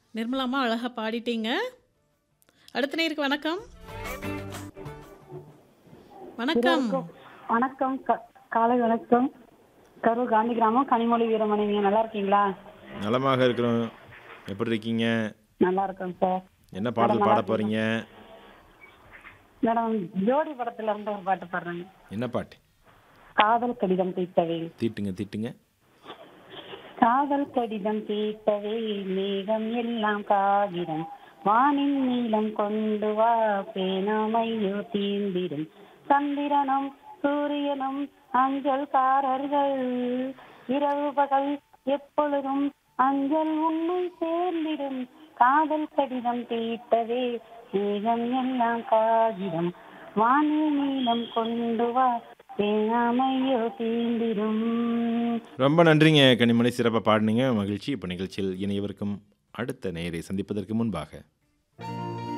நிர்மலாம்மா அழகா பாடிட்டீங்க. அடுத்த நேயருக்கு வணக்கம். வணக்கம். இருவருக்கும் வணக்கம் க- காலை வணக்கம் கரூர் காந்தி கிராமம் கனிமொழி வீரமணி நீங்க நல்லா இருக்கீங்களா நலமாக இருக்கிறோம் எப்படி இருக்கீங்க நல்லா இருக்கோம் சார் என்ன பாடல் நல்லா பாட இருக்கேன். போறீங்க மேடம் ஜோடி படத்துல இருந்து ஒரு பாட்டு பாடுறாங்க என்ன பாட்டு காதல் கடிதம் தீர்த்தவே தீட்டுங்க தீட்டுங்க காதல் கடிதம் தீர்த்தவே மேகம் எல்லாம் காகிதம் வானின் நீளம் கொண்டு வா பேனாமையோ தீந்திடும் சந்திரனும் சூரியனும் அஞ்சல்காரர்கள் இரவு பகல் எப்பொழுதும் அஞ்சல் உன்னை சேர்ந்திடும் காதல் கடிதம் தீர்த்தவே மேகம் எல்லாம் காகிதம் வானில் நீளம் கொண்டு வா பேனாமையோ தீந்திடும் ரொம்ப நன்றிங்க கனிமொழி சிறப்பாக பாடினீங்க மகிழ்ச்சி இப்போ நிகழ்ச்சியில் இணையவருக்கும் அடுத்த நேயரை சந்திப்பதற்கு முன்பாக